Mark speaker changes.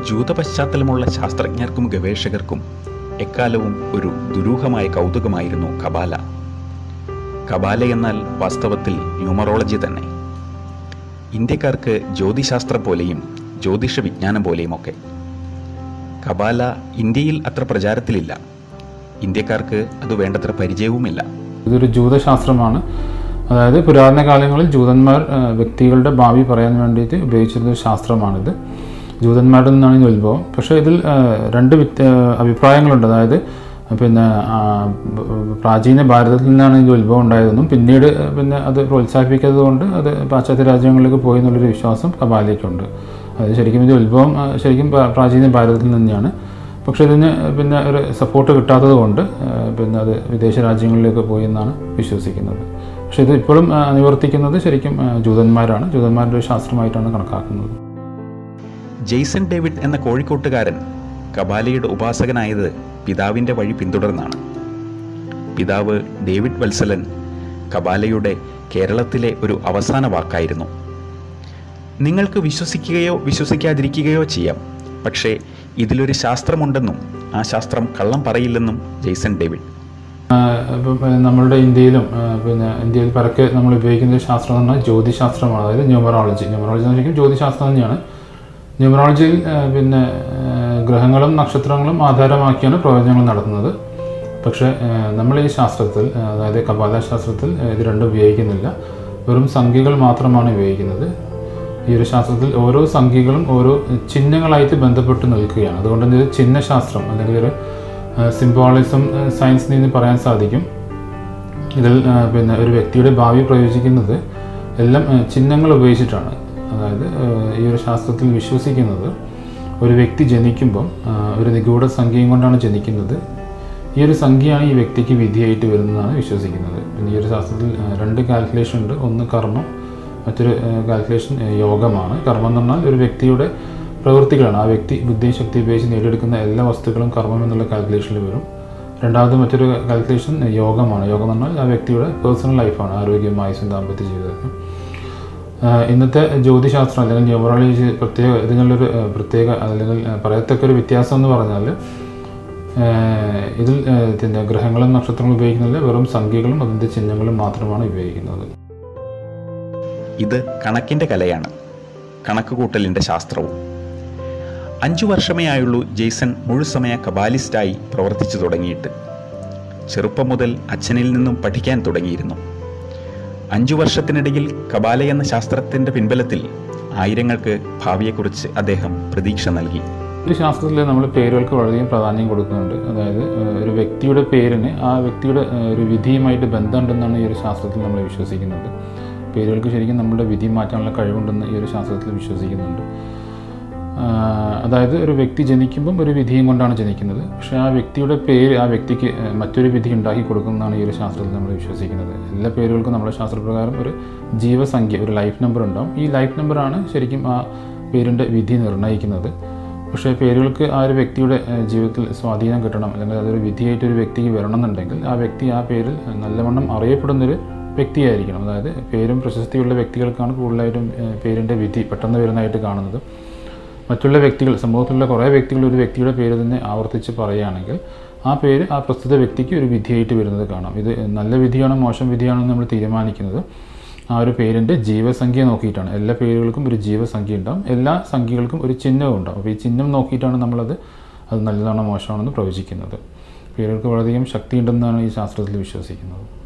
Speaker 1: ജൂത പശ്ചാത്തലമുള്ള ശാസ്ത്രജ്ഞർക്കും ഗവേഷകർക്കും എക്കാലവും ഒരു ദുരൂഹമായ കൗതുകമായിരുന്നു കബാല കബാല എന്നാൽ വാസ്തവത്തിൽ ന്യൂമറോളജി തന്നെ ഇന്ത്യക്കാർക്ക് ജ്യോതിശാസ്ത്രം പോലെയും ജ്യോതിഷ വിജ്ഞാനം പോലെയുമൊക്കെ കബാല ഇന്ത്യയിൽ അത്ര പ്രചാരത്തിലില്ല ഇന്ത്യക്കാർക്ക് അത് വേണ്ടത്ര പരിചയവുമില്ല
Speaker 2: ഇതൊരു ജൂതശാസ്ത്രമാണ് അതായത് പുരാതന കാലങ്ങളിൽ ജൂതന്മാർ ആ, വ്യക്തികളുടെ ഭാവി പറയാൻ വേണ്ടിയിട്ട് ഉപയോഗിച്ചിരുന്ന ഒരു ശാസ്ത്രമാണിത് ജൂതന്മാരുടെ നിന്നാണ് ഇതിൻ്റെ ഉത്ഭവം പക്ഷേ ഇതിൽ ആ, രണ്ട് വ്യത്യ അഭിപ്രായങ്ങളുണ്ട് അതായത് പിന്നെ ആ, ബ- പ്രാചീന ഭാരതത്തിൽ നിന്നാണ് ഇതിൻ്റെ ഉത്ഭവം ഉണ്ടായതെന്നും പിന്നീട് ആ, പിന്നെ അത് പ്രോത്സാഹിപ്പിക്കാത്തത് കൊണ്ട് അത് പാശ്ചാത്യ രാജ്യങ്ങളിലേക്ക് പോയി എന്നുള്ളൊരു വിശ്വാസം കബാലയ്ക്കുണ്ട് അത് ശരിക്കും ഇതിൻ്റെ ഉത്ഭവം ആ, ശരിക്കും പ്രാ- പ്രാചീന ഭാരതത്തിൽ തന്നെയാണ് പക്ഷേ ഇതിന് പിന്നെ ഒരു സപ്പോർട്ട് കിട്ടാത്തത് കൊണ്ട് ആ, പിന്നെ അത് വിദേശ രാജ്യങ്ങളിലേക്ക് പോയി എന്നാണ് വിശ്വസിക്കുന്നത് പക്ഷേ ഇത് ഇപ്പോഴും ആ, അനുവർത്തിക്കുന്നത് ശരിക്കും ആ, ജൂതന്മാരാണ് ജൂതന്മാരുടെ ഒരു ശാസ്ത്രമായിട്ടാണ് കണക്കാക്കുന്നത്
Speaker 1: ജെയ്സൺ ഡേവിഡ് എന്ന കോഴിക്കോട്ടുകാരൻ കബാലയുടെ ഉപാസകനായത് പിതാവിൻ്റെ വഴി പിന്തുടർന്നാണ് പിതാവ് ഡേവിഡ് വത്സലൻ കബാലയുടെ കേരളത്തിലെ ഒരു അവസാന വാക്കായിരുന്നു നിങ്ങൾക്ക് വിശ്വസിക്കുകയോ വിശ്വസിക്കാതിരിക്കുകയോ ചെയ്യാം പക്ഷേ ഇതിലൊരു ശാസ്ത്രമുണ്ടെന്നും ആ ശാസ്ത്രം കള്ളം പറയില്ലെന്നും ജെയ്സൺ ഡേവിഡ്
Speaker 2: ഇപ്പം നമ്മളുടെ ഇന്ത്യയിലും ആ, പിന്നെ ഇന്ത്യയിൽ പരക്കെ നമ്മൾ ഉപയോഗിക്കുന്ന ഒരു ശാസ്ത്രം എന്ന് പറഞ്ഞാൽ ജ്യോതിശാസ്ത്രമാണ് അതായത് ന്യൂമറോളജി ന്യൂമറോളജി എന്ന് ശരിക്കും ജ്യോതിശാസ്ത്രം തന്നെയാണ് ന്യൂമറോളജിയിൽ ആ, പിന്നെ ആ, ഗ്രഹങ്ങളും നക്ഷത്രങ്ങളും ആധാരമാക്കിയാണ് പ്രവചനങ്ങൾ നടത്തുന്നത് പക്ഷേ ആ, നമ്മൾ ഈ ശാസ്ത്രത്തിൽ ആ, അതായത് കപാല ശാസ്ത്രത്തിൽ ആ, ഇത് രണ്ടും ഉപയോഗിക്കുന്നില്ല വെറും സംഖ്യകൾ മാത്രമാണ് ഉപയോഗിക്കുന്നത് ഈ ഒരു ശാസ്ത്രത്തിൽ ഓരോ സംഖ്യകളും ഓരോ ചിഹ്നങ്ങളായിട്ട് ബന്ധപ്പെട്ട് നിൽക്കുകയാണ് അതുകൊണ്ട് തന്നെ ഇത് ചിഹ്നശാസ്ത്രം അല്ലെങ്കിൽ ഒരു സിംബോളിസം സയൻസ് എന്ന് പറയാൻ സാധിക്കും ഇതിൽ ആ, പിന്നെ ഒരു വ്യക്തിയുടെ ഭാവി പ്രയോജിക്കുന്നത് എല്ലാം ആ, ചിഹ്നങ്ങൾ ഉപയോഗിച്ചിട്ടാണ് അതായത് ആ, ഈ ഒരു ശാസ്ത്രത്തിൽ വിശ്വസിക്കുന്നത് ഒരു വ്യക്തി ജനിക്കുമ്പം ആ, ഒരു നിഗൂഢ സംഖ്യയും കൊണ്ടാണ് ജനിക്കുന്നത് ഈ ഒരു സംഖ്യയാണ് ഈ വ്യക്തിക്ക് വിധിയായിട്ട് വരുന്നതാണ് വിശ്വസിക്കുന്നത് പിന്നെ ഈ ഒരു ശാസ്ത്രത്തിൽ ആ, രണ്ട് കാൽക്കുലേഷൻ ഉണ്ട് ഒന്ന് കർമ്മം മറ്റൊരു കാൽക്കുലേഷൻ യോഗമാണ് കർമ്മം എന്ന് പറഞ്ഞാൽ ഒരു വ്യക്തിയുടെ പ്രവൃത്തികളാണ് ആ വ്യക്തി ബുദ്ധിശക്തി ഉപയോഗിച്ച് നേടിയെടുക്കുന്ന എല്ലാ വസ്തുക്കളും കർമ്മം എന്നുള്ള കാൽക്കുലേഷനിൽ വരും രണ്ടാമത് മറ്റൊരു കാൽക്കുലേഷൻ യോഗമാണ് യോഗം എന്ന് പറഞ്ഞാൽ ആ വ്യക്തിയുടെ പേഴ്സണൽ ലൈഫാണ് ആരോഗ്യം ആയുസ്സും ദാമ്പത്യ ജീവിതമൊക്കെ ആഹ് ഇന്നത്തെ ജ്യോതിശാസ്ത്രം അല്ലെങ്കിൽ ന്യൂമറോളജി പ്രത്യേക ഇതിനുള്ളൊരു ആഹ് പ്രത്യേക അല്ലെങ്കിൽ ആഹ് പറയത്തക്ക ഒരു വ്യത്യാസം എന്ന് പറഞ്ഞാൽ ആഹ് ഇതിൽ ആഹ് പിന്നെ ഗ്രഹങ്ങളും നക്ഷത്രങ്ങളും ഉപയോഗിക്കുന്നില്ല വെറും സംഖ്യകളും അതിൻ്റെ ചിഹ്നങ്ങളും മാത്രമാണ് ഉപയോഗിക്കുന്നത്
Speaker 1: ഇത് കണക്കിൻ്റെ കലയാണ് കണക്കുകൂട്ടലിൻ്റെ ശാസ്ത്രവും അഞ്ചു വർഷമേ ആയുള്ളൂ ജെയ്സൺ മുഴുസമയ കബാലിസ്റ്റായി പ്രവർത്തിച്ചു തുടങ്ങിയിട്ട് ചെറുപ്പം മുതൽ അച്ഛനിൽ നിന്നും പഠിക്കാൻ തുടങ്ങിയിരുന്നു അഞ്ചു വർഷത്തിനിടയിൽ കബാല എന്ന ശാസ്ത്രത്തിൻ്റെ പിൻബലത്തിൽ ആയിരങ്ങൾക്ക് ഭാവിയെക്കുറിച്ച് അദ്ദേഹം പ്രതീക്ഷ നൽകി
Speaker 2: ഒരു ശാസ്ത്രത്തിൽ നമ്മൾ പേരുകൾക്ക് വളരെയധികം പ്രാധാന്യം കൊടുക്കുന്നുണ്ട് അതായത് ആഹ് ഒരു വ്യക്തിയുടെ പേരിന് ആ വ്യക്തിയുടെ ആഹ് ഒരു വിധിയുമായിട്ട് ബന്ധമുണ്ടെന്നാണ് ഈ ഒരു ശാസ്ത്രത്തിൽ നമ്മൾ വിശ്വസിക്കുന്നത് പേരുകൾക്ക് ശരിക്കും നമ്മുടെ വിധി മാറ്റാനുള്ള കഴിവുണ്ടെന്ന് ഈ ഒരു ശാസ്ത്രത്തിൽ വിശ്വസിക്കുന്നുണ്ട് ആഹ് അതായത് ഒരു വ്യക്തി ജനിക്കുമ്പം ഒരു വിധിയും കൊണ്ടാണ് ജനിക്കുന്നത് പക്ഷേ ആ വ്യക്തിയുടെ പേര് ആ വ്യക്തിക്ക് ആഹ് മറ്റൊരു വിധി ഉണ്ടാക്കി കൊടുക്കുന്നതാണ് ഈ ഒരു ശാസ്ത്രത്തിൽ നമ്മൾ വിശ്വസിക്കുന്നത് എല്ലാ പേരുകൾക്കും നമ്മുടെ ശാസ്ത്രപ്രകാരം ഒരു ജീവസംഖ്യ ഒരു ലൈഫ് നമ്പർ ഉണ്ടാവും ഈ ലൈഫ് നമ്പറാണ് ശരിക്കും ആ പേരിൻ്റെ വിധി നിർണ്ണയിക്കുന്നത് പക്ഷേ പേരുകൾക്ക് ആ ഒരു വ്യക്തിയുടെ ആഹ് ജീവിതത്തിൽ സ്വാധീനം കിട്ടണം അല്ലെങ്കിൽ അതൊരു വിധിയായിട്ട് ഒരു വ്യക്തിക്ക് വരണമെന്നുണ്ടെങ്കിൽ ആ വ്യക്തി ആ പേരിൽ നല്ലവണ്ണം അറിയപ്പെടുന്നൊരു വ്യക്തിയായിരിക്കണം അതായത് പേരും പ്രശസ്തിയുള്ള വ്യക്തികൾക്കാണ് കൂടുതലായിട്ടും ആഹ് പേരിൻ്റെ വിധി പെട്ടെന്ന് വരുന്നതായിട്ട് കാണുന്നത് മറ്റുള്ള വ്യക്തികൾ സമൂഹത്തിലുള്ള കുറേ വ്യക്തികൾ ഒരു വ്യക്തിയുടെ പേര് തന്നെ ആവർത്തിച്ച് പറയുകയാണെങ്കിൽ ആ പേര് ആ പ്രസ്തുത വ്യക്തിക്ക് ഒരു വിധിയായിട്ട് വരുന്നത് കാണാം ഇത് നല്ല വിധിയാണോ മോശം വിധിയാണോ എന്ന് നമ്മൾ തീരുമാനിക്കുന്നത് ആ ഒരു പേരിൻ്റെ ജീവസംഖ്യ നോക്കിയിട്ടാണ് എല്ലാ പേരുകൾക്കും ഒരു ജീവസംഖ്യ ഉണ്ടാവും എല്ലാ സംഖ്യകൾക്കും ഒരു ചിഹ്നവും ഉണ്ടാവും അപ്പോൾ ഈ ചിഹ്നം നോക്കിയിട്ടാണ് നമ്മളത് അത് നല്ലതാണോ മോശമാണെന്ന് പ്രവചിക്കുന്നത് പേരുകൾക്ക് വളരെയധികം ശക്തിയുണ്ടെന്നാണ് ഈ ശാസ്ത്രത്തിൽ വിശ്വസിക്കുന്നത്